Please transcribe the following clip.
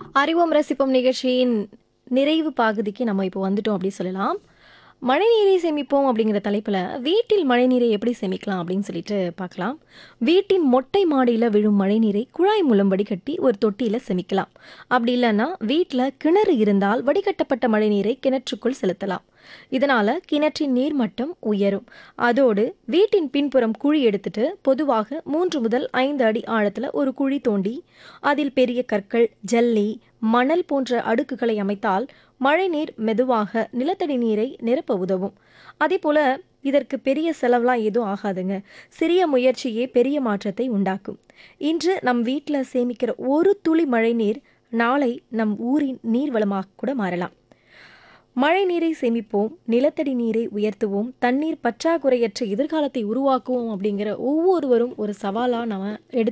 அறிவோம் ரசிப்போம் நிகழ்ச்சியின் நிறைவு பகுதிக்கு நம்ம இப்போ வந்துட்டோம் அப்படி சொல்லலாம் மழைநீரை சேமிப்போம் அப்படிங்கிற தலைப்பில் வீட்டில் மழைநீரை எப்படி சேமிக்கலாம் அப்படின்னு சொல்லிட்டு பார்க்கலாம் வீட்டின் மொட்டை மாடியில் விழும் மழைநீரை குழாய் மூலம் வடிகட்டி ஒரு தொட்டியில் சேமிக்கலாம் அப்படி இல்லைன்னா வீட்டில் கிணறு இருந்தால் வடிகட்டப்பட்ட மழைநீரை கிணற்றுக்குள் செலுத்தலாம் இதனால கிணற்றின் நீர்மட்டம் உயரும் அதோடு வீட்டின் பின்புறம் குழி எடுத்துட்டு பொதுவாக மூன்று முதல் ஐந்து அடி ஆழத்துல ஒரு குழி தோண்டி அதில் பெரிய கற்கள் ஜல்லி மணல் போன்ற அடுக்குகளை அமைத்தால் மழைநீர் மெதுவாக நிலத்தடி நீரை நிரப்ப உதவும் அதே போல இதற்கு பெரிய செலவுலாம் எதுவும் ஆகாதுங்க சிறிய முயற்சியே பெரிய மாற்றத்தை உண்டாக்கும் இன்று நம் வீட்டில் சேமிக்கிற ஒரு துளி மழைநீர் நாளை நம் ஊரின் நீர்வளமாக கூட மாறலாம் மழை நீரை சேமிப்போம் நிலத்தடி நீரை உயர்த்துவோம் தண்ணீர் பற்றாக்குறையற்ற எதிர்காலத்தை உருவாக்குவோம் அப்படிங்கிற ஒவ்வொருவரும் ஒரு சவாலாக நம்ம எடுத்து